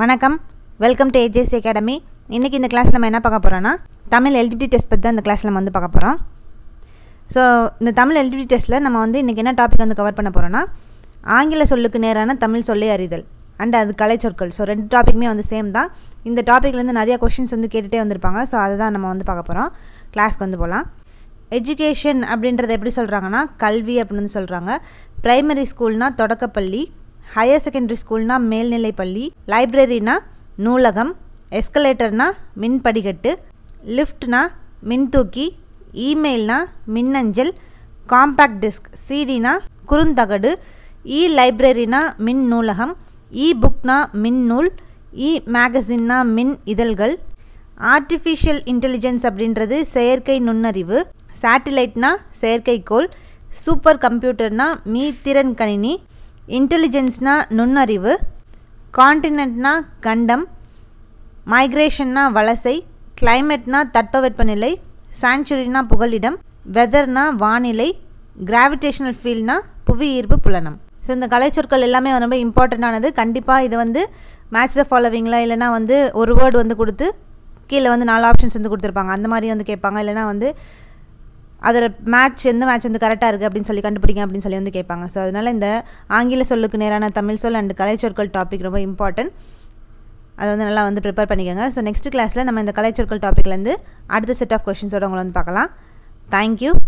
வணக்கம் welcome to AJC academy இன்றைக்கி இந்த கிளாஸ் நம்ம என்ன பார்க்க போகிறோன்னா தமிழ் எல்ஜிபி டெஸ்ட் பற்றி தான் இந்த கிளாஸில் நம்ம வந்து பார்க்க போகிறோம் ஸோ இந்த தமிழ் எல்ஜிபி டெஸ்ட்டில் நம்ம வந்து இன்றைக்கி என்ன டாபிக் வந்து கவர் பண்ண போகிறோன்னா ஆங்கில சொல்லுக்கு நேரான தமிழ் சொல்லை அறிதல் அண்ட் அது கலை சொற்கள் ஸோ ரெண்டு டாப்பிக்குமே வந்து சேம் தான் இந்த டாப்பிக்லேருந்து நிறையா கொஷின்ஸ் வந்து கேட்டுகிட்டே வந்திருப்பாங்க ஸோ அதை தான் நம்ம வந்து பார்க்க போகிறோம் கிளாஸ்க்கு வந்து போகலாம் எஜுகேஷன் அப்படின்றத எப்படி சொல்கிறாங்கன்னா கல்வி அப்படின்னு வந்து சொல்கிறாங்க ப்ரைமரி ஸ்கூல்னால் தொடக்கப்பள்ளி ஹையர் செகண்டரி ஸ்கூல்னா மேல்நிலை பள்ளி லைப்ரரினா நூலகம் எஸ்கலேட்டர்னா மின் படிக்கட்டு லிஃப்ட்னா மின்தூக்கி இமெயில்னா மின்னஞ்சல் காம்பேக்ட் டிஸ்க் சிடினா குறுந்தகடு இ லைப்ரரினா மின் நூலகம் இ புக்னா மின் நூல் இ மேகசின்னா மின் இதழ்கள் ஆர்டிஃபிஷியல் இன்டெலிஜென்ஸ் அப்படின்றது செயற்கை நுண்ணறிவு சேட்டிலைட்னா செயற்கைக்கோள் சூப்பர் கம்ப்யூட்டர்னா மீத்திறன் கணினி இன்டெலிஜென்ஸ்னா நுண்ணறிவு காண்டினென்ட்னா கண்டம் மைக்ரேஷன்னா வலசை கிளைமேட்னா தட்பவெப்பநிலை சாங்சுரினா புகலிடம் வெதர்னா வானிலை கிராவிடேஷனல் ஃபீல்ட்னா புவி ஈர்ப்பு புலனம் ஸோ இந்த கலைச்சொற்கள் எல்லாமே ரொம்ப இம்பார்ட்டண்ட்டானது கண்டிப்பாக இது வந்து மேட்ச் த ஃபாலோவிங்கில் இல்லைனா வந்து ஒரு வேர்டு வந்து கொடுத்து கீழே வந்து நாலு ஆப்ஷன்ஸ் வந்து கொடுத்துருப்பாங்க அந்த மாதிரி வந்து கேட்பாங்க இல்லைனா வந்து அதில் மேட்ச் எந்த மேட்ச் வந்து கரெக்டாக இருக்குது அப்படின்னு சொல்லி கண்டுபிடிங்க அப்படின்னு சொல்லி வந்து கேட்பாங்க ஸோ அதனால் இந்த ஆங்கில சொல்லுக்கு நேரான தமிழ் சொல் அண்ட் கலைச்சொற்கள் டாபிக் ரொம்ப இம்பார்ட்டன்ட் அதை வந்து நல்லா வந்து ப்ரிப்பேர் பண்ணிக்கோங்க ஸோ நெக்ஸ்ட் கிளாஸில் நம்ம இந்த கலைச்சொற்கள் டாப்பிக்லேருந்து அடுத்த செட் ஆஃப் கொஷின்ஸோட உங்களை வந்து பார்க்கலாம் தேங்க்யூ